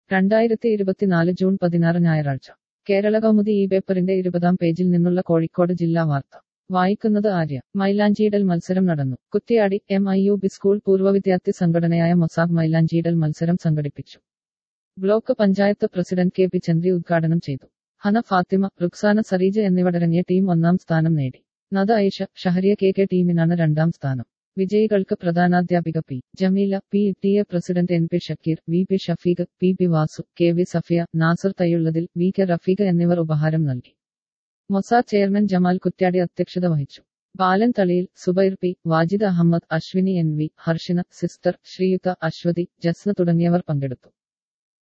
രണ്ടായിരത്തി ഇരുപത്തിനാല് ജൂൺ പതിനാറ് ഞായറാഴ്ച കേരള കൗമുദി ഈ പേപ്പറിന്റെ ഇരുപതാം പേജിൽ നിന്നുള്ള കോഴിക്കോട് ജില്ലാ വാർത്ത വായിക്കുന്നത് ആര്യ മൈലാഞ്ചിയിടൽ മത്സരം നടന്നു Kuttiady M I U B school പൂർവ്വ വിദ്യാർത്ഥി സംഘടനയായ മൊസാബ് മൈലാഞ്ചിയിടൽ മത്സരം സംഘടിപ്പിച്ചു block panchayat president K P Chandri ഉദ്ഘാടനം ചെയ്തു ഹന ഫാത്തിമ റുക്സാന സറീജ് എന്നിവരടങ്ങിയ ടീം ഒന്നാം സ്ഥാനം നേടി നദ ഐഷ ഷഹരിയ കെ കെ ടീമിനാണ് രണ്ടാം സ്ഥാനം വിജയികൾക്ക് പ്രധാനാധ്യാപിക P Jameela P T A president N P Shakeer V P Shafeeq P P Vasu K V Safiya Nasar Thayyullathil V K Rafeeq എന്നിവർ ഉപഹാരം നൽകി മൊസാദ് ചെയർമാൻ ജമാൽ കുറ്റ്യാടി അധ്യക്ഷത വഹിച്ചു Balan Thaliyil Subair P Wajid Ahammed Ashwini N V Harshina sister Sreeyutha Aswathy Jasna തുടങ്ങിയവർ പങ്കെടുത്തു